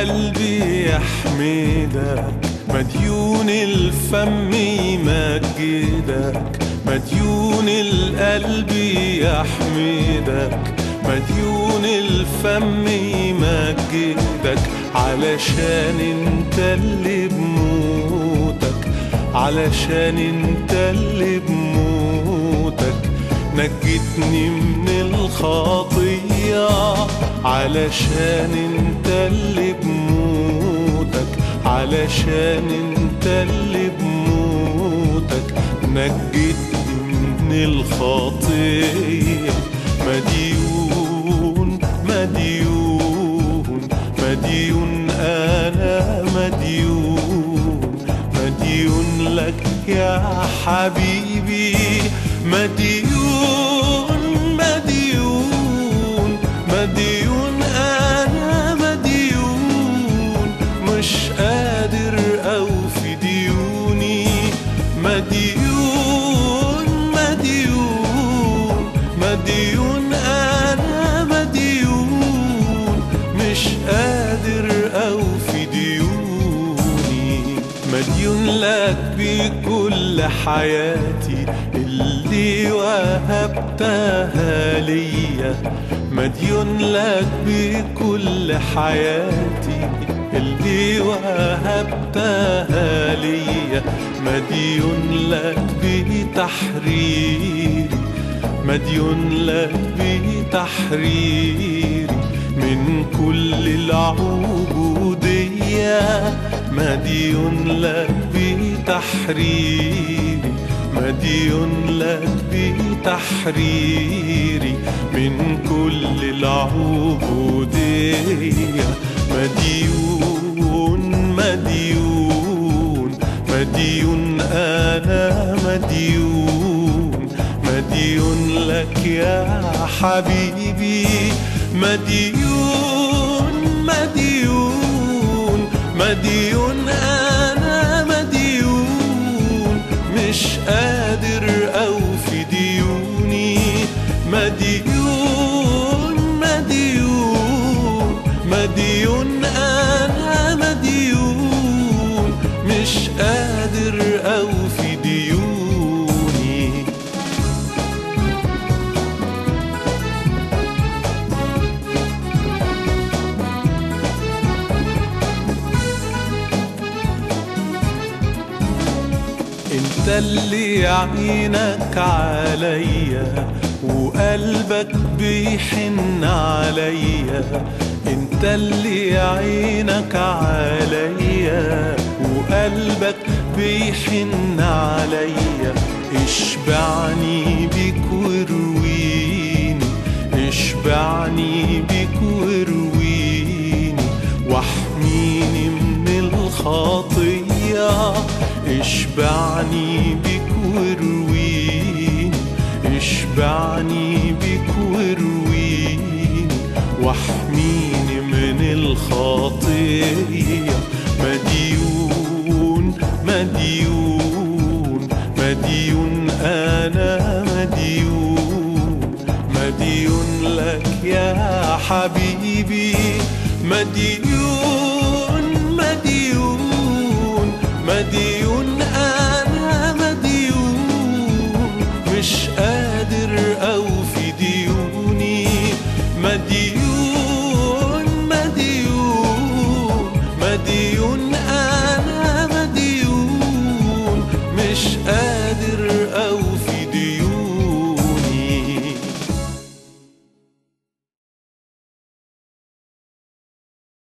قلبي يحمدك مديون الفم يمجدك مديون القلب يحمدك مديون الفم يمجدك علشان انت اللي بموتك علشان انت اللي بموتك نجتني من الخطية علشان انت اللي بموتك علشان انت اللي بموتك نجتني من الخطية مديون مديون مديون انا مديون مديون لك يا حبيبي مديون مديون مديون انا مديون مش قادر اوفي ديوني مديون مديون مديون انا مديون مش قادر اوفي ديوني مديون لك بكل حياتي اللي وهبتها ليا مديون لك بكل حياتي اللي وهبتها ليا مديون لك بتحريري مديون لك بتحريري من كل العبودية مديون لك بتحريري مديون لك بتحريري من كل العبودية مديون مديون مديون أنا مديون مديون لك يا حبيبي مديون مديون مديون أنا مديون مش قادر أوفي ديوني مديون مديون مديون أنا مديون مش قادر أوفي ديوني انت اللي عينك عليا وقلبك بيحن عليا انت اللي عينك عليا وقلبك بيحن عليا اشبعني بيك ورويني اشبعني بيك ورويني واحميني من الخطيه اشبعني بك ورويني اشبعني بك ورويني واحميني من الخطية مديون مديون مديون أنا مديون مديون لك يا حبيبي مديون مديون مديون أنا مديون مش قادر أوفي ديوني مديون مديون مديون أنا مديون مش قادر